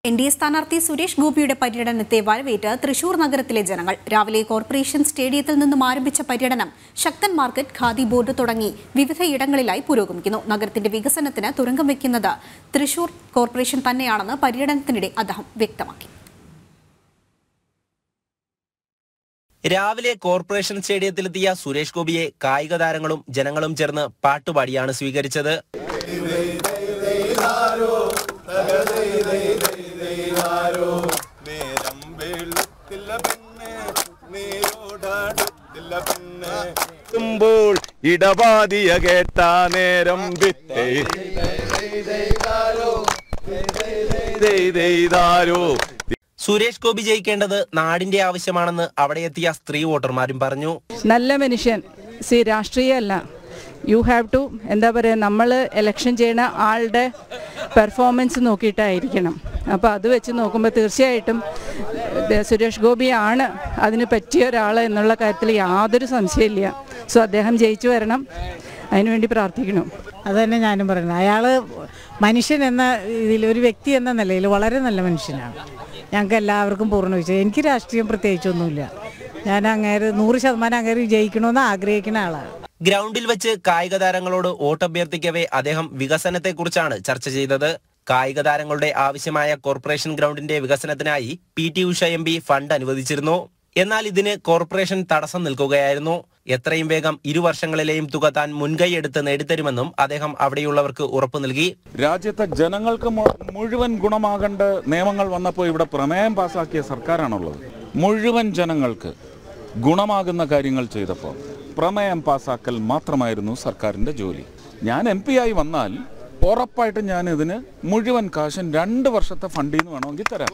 N D A സ്ഥാനാർത്ഥി സുരേഷ് ഗോപിയുടെ പര്യടനത്തെ വരവേറ്റ് തൃശൂർ നഗരത്തിലെ ജനങ്ങൾ രാവിലെ കോർപ്പറേഷൻ സ്റ്റേഡിയത്തിൽ നിന്നും ആരംഭിച്ച പര്യടനം ശക്തൻ മാർക്കറ്റ് ഖാദി ബോർഡ് തുടങ്ങി വിവിധയിടങ്ങളിലായി പുരോഗമിക്കുന്നു നഗരത്തിന്റെ വികസനത്തിന് തുരങ്കം വയ്ക്കുന്നത് തൃശൂർ കോർപ്പറേഷൻ തന്നെയാണെന്ന് പര്യടനത്തിനിടെ അദ്ദേഹം വ്യക്തമാക്കി രാവിലെ കോർപ്പറേഷൻ സ്റ്റേഡിയത്തിലെത്തിയ സുരേഷ് ഗോപിയെ കായിക താരങ്ങളും ജനങ്ങളും ചേർന്ന് പാട്ടുപാടിയാണ് സ്വീകരിച്ചത് നേരം വെളുത്തില്ല പെണ്ണ് നീരോടടുത്തില്ല പെണ്ണ് തുമ്പോൾ ഇടപാതിയ കേട്ട നേരം വിത്തേ ചെയ്താരോ സുരേഷ് ഗോപി ജയിക്കേണ്ടത് നാടിന്റെ ആവശ്യമാണെന്ന് അവിടെ എത്തിയ സ്ത്രീ വോട്ടർമാരും പറഞ്ഞു നല്ല മനുഷ്യൻ സി രാഷ്ട്രീയമല്ല യു ഹാവ് ടു എന്താ പറയുക നമ്മൾ എലക്ഷൻ ചെയ്യണ ആളുടെ പെർഫോമൻസ് നോക്കിയിട്ടായിരിക്കണം അപ്പോൾ അത് വെച്ച് നോക്കുമ്പോൾ തീർച്ചയായിട്ടും ഏഹ്, സുരേഷ് ഗോപിയാണ് അതിന് പറ്റിയ ഒരാൾ എന്നുള്ള കാര്യത്തിൽ യാതൊരു സംശയമില്ല സോ അദ്ദേഹം ജയിച്ചു വരണം അതിനുവേണ്ടി പ്രാർത്ഥിക്കണം അത് തന്നെ ഞാനും പറയുന്നത് അയാൾ മനുഷ്യൻ എന്ന ഇതിൽ ഒരു വ്യക്തി എന്ന നിലയിൽ വളരെ നല്ല മനുഷ്യനാണ് ഞങ്ങൾക്ക് എല്ലാവർക്കും പൂർണ്ണ വിശ്വാസം എനിക്ക് രാഷ്ട്രീയം പ്രത്യേകിച്ചൊന്നുമില്ല ഞാൻ അങ്ങേര് നൂറ് ശതമാനം അങ്ങേര് വിജയിക്കണമെന്ന് ആഗ്രഹിക്കുന്ന ആളാണ് ഗ്രൗണ്ടിൽ വെച്ച് കായിക താരങ്ങളോട് വോട്ടഭ്യർത്ഥിക്കവേ അദ്ദേഹം വികസനത്തെക്കുറിച്ചാണ് ചർച്ച ചെയ്തത് കായിക താരങ്ങളുടെ ആവശ്യമായ കോർപ്പറേഷൻ ഗ്രൗണ്ടിന്റെ വികസനത്തിനായി P T Usha M P fund അനുവദിച്ചിരുന്നു എന്നാൽ ഇതിന് കോർപ്പറേഷൻ തടസ്സം നിൽക്കുകയായിരുന്നു എത്രയും വേഗം ഇരു വർഷങ്ങളിലെയും തുക താൻ മുൻകൈ എടുത്ത് നേടിത്തരുമെന്നും അദ്ദേഹം അവിടെയുള്ളവർക്ക് ഉറപ്പു നൽകി രാജ്യത്തെ ജനങ്ങൾക്ക് മു- മുഴുവൻ ഗുണമാകേണ്ട നിയമങ്ങൾ വന്നപ്പോൾ ഇവിടെ പ്രമേയം പാസാക്കിയ സർക്കാരാണുള്ളത് മുഴുവൻ ജനങ്ങൾക്ക് ഗുണമാകുന്ന കാര്യങ്ങൾ ചെയ്തപ്പോൾ പ്രമേയം പാസാക്കൽ മാത്രമായിരുന്നു സർക്കാരിൻ്റെ ജോലി ഞാൻ എം പി ആയി വന്നാൽ ഉറപ്പായിട്ടും ഞാൻ ഇതിന് മുഴുവൻ കാശും രണ്ട് വർഷത്തെ ഫണ്ടിൽ നിന്ന് വേണമെങ്കിൽ തരാം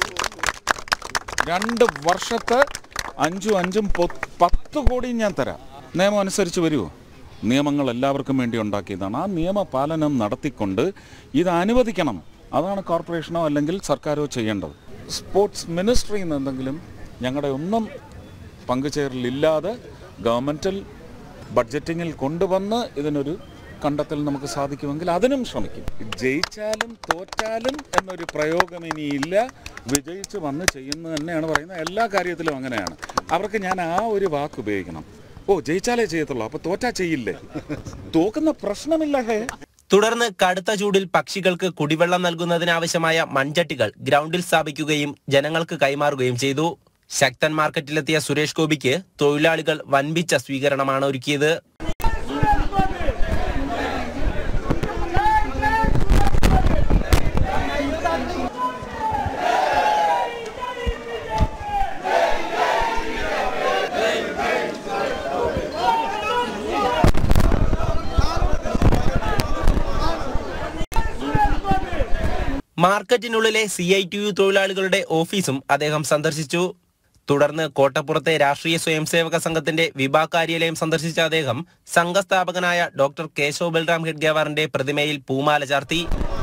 രണ്ട് വർഷത്തെ അഞ്ചും അഞ്ചും പൊ- പത്ത് കോടിയും ഞാൻ തരാം നിയമം അനുസരിച്ച് വരുമോ നിയമങ്ങൾ എല്ലാവർക്കും വേണ്ടി ഉണ്ടാക്കിയതാണ് ആ നിയമപാലനം നടത്തിക്കൊണ്ട് ഇത് അനുവദിക്കണം അതാണ് കോർപ്പറേഷനോ അല്ലെങ്കിൽ സർക്കാരോ ചെയ്യേണ്ടത് സ്പോർട്സ് മിനിസ്ട്രിയിൽ നിന്ന് എന്തെങ്കിലും ഞങ്ങളുടെ ഒന്നും പങ്കുചേരലില്ലാതെ ഗവൺമെൻറ്റൽ ബഡ്ജറ്റിങ്ങിൽ കൊണ്ടുവന്ന് ഇതിനൊരു കണ്ടെത്തൽ നമുക്ക് സാധിക്കുമെങ്കിൽ അതിനും ശ്രമിക്കും ജയിച്ചാലും തോറ്റാലും എന്നൊരു പ്രയോഗം ഇനിയില്ല വിജയിച്ച് വന്ന് ചെയ്യുന്നത് തന്നെയാണ് പറയുന്നത് എല്ലാ കാര്യത്തിലും അങ്ങനെയാണ് അവർക്ക് ഞാൻ ആ ഒരു വാക്ക് ഉപയോഗിക്കണം ഓ ജയിച്ചാലേ ചെയ്യത്തുള്ളൂ അപ്പൊ തോറ്റാ ചെയ്യില്ലേ തോക്കുന്ന പ്രശ്നമില്ല ഹേ തുടർന്ന് കടുത്ത ചൂടിൽ പക്ഷികൾക്ക് കുടിവെള്ളം നൽകുന്നതിനാവശ്യമായ മൺചട്ടികൾ ഗ്രൗണ്ടിൽ സ്ഥാപിക്കുകയും ജനങ്ങൾക്ക് കൈമാറുകയും ചെയ്തു ശക്തൻ മാർക്കറ്റിലെത്തിയ സുരേഷ് ഗോപിക്ക് തൊഴിലാളികൾ വൻപിച്ച സ്വീകരണമാണ് ഒരുക്കിയത് മാർക്കറ്റിനുള്ളിലെ സി ഐ ടി യു തൊഴിലാളികളുടെ ഓഫീസും അദ്ദേഹം സന്ദർശിച്ചു തുടർന്ന് കോട്ടപ്പുറത്തെ രാഷ്ട്രീയ സ്വയംസേവക സംഘത്തിന്റെ വിഭാഗ കാര്യാലയം സന്ദർശിച്ച അദ്ദേഹം സംഘസ്ഥാപകനായ ഡോക്ടർ കേശവ് ബൽറാം ഹെഡ്ഗേവാറിന്റെ പ്രതിമയിൽ പൂമാല ചാർത്തി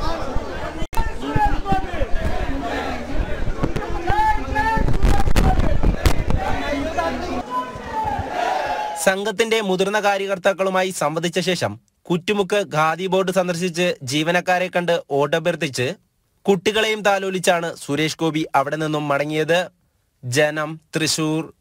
സംഘത്തിന്റെ മുതിർന്ന കാര്യകർത്താക്കളുമായി സംവദിച്ച ശേഷം കുറ്റുമുക്ക് ഖാദി ബോർഡ് സന്ദർശിച്ച് ജീവനക്കാരെ കണ്ട് വോട്ടഭ്യർത്ഥിച്ച് കുട്ടികളെയും താലോലിച്ചാണ് സുരേഷ് ഗോപി അവിടെ നിന്നും മടങ്ങിയത് ജനം തൃശൂർ